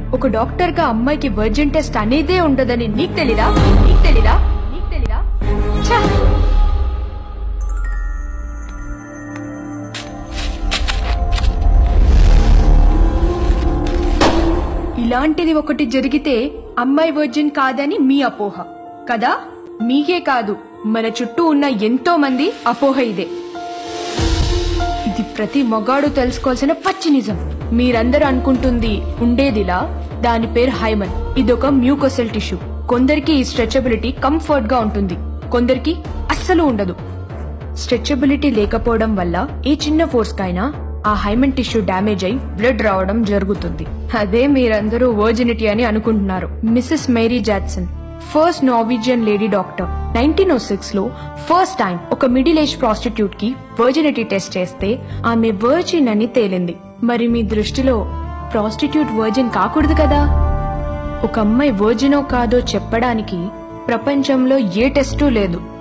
ఒక డాక్టర్ గా అమ్మాయికి వర్జిన్ టెస్ట్ అనేదే ఉండదని నీకు తెలీదా నీకు తెలీదా నీకు తెలీదా ఛ! ఇలాంటిది ఒకటి జరిగితే అమ్మాయి వర్జిన్ కాదని మీ అపోహ కదా మీకే కాదు మన చుట్టూ ఉన్న ఎంతో మంది అపోహ ఇదే ఇది ప్రతి మగాడు తెలుసుకోవాల్సిన పచ్చి నిజం మీరందరూ అనుకుంటుంది ఉండేదిలా దాని పేరు హైమన్ ఇదొక మ్యూకోసెల్ టిష్యూ కొందరికి ఈ స్ట్రెచబిలిటీ కంఫర్ట్ గా ఉంటుంది కొందరికి అస్సలు ఉండదు స్ట్రెచబిలిటీ లేకపోవడం వల్ల ఏ చిన్న ఫోర్స్ కైనా ఆ హైమన్ టిష్యూ డ్యామేజ్ అయి బ్లడ్ రావడం జరుగుతుంది అదే మీరందరూ వర్జినిటీ అని అనుకుంటున్నారు Mrs Mary Jackson first Norwegian lady doctor nineteen O six లో ఫస్ట్ టైం ఒక మిడిల్ ఏజ్ ప్రాస్టిట్యూట్ కి వర్జినిటీ టెస్ట్ చేస్తే ఆమె వర్జిన్ అని తేలింది మరి మీ దృష్టిలో ప్రాస్టిట్యూట్ వర్జిన్ కాకూడదు కదా ఒక అమ్మాయి వర్జినో కాదో చెప్పడానికి ప్రపంచంలో ఏ టెస్టూ లేదు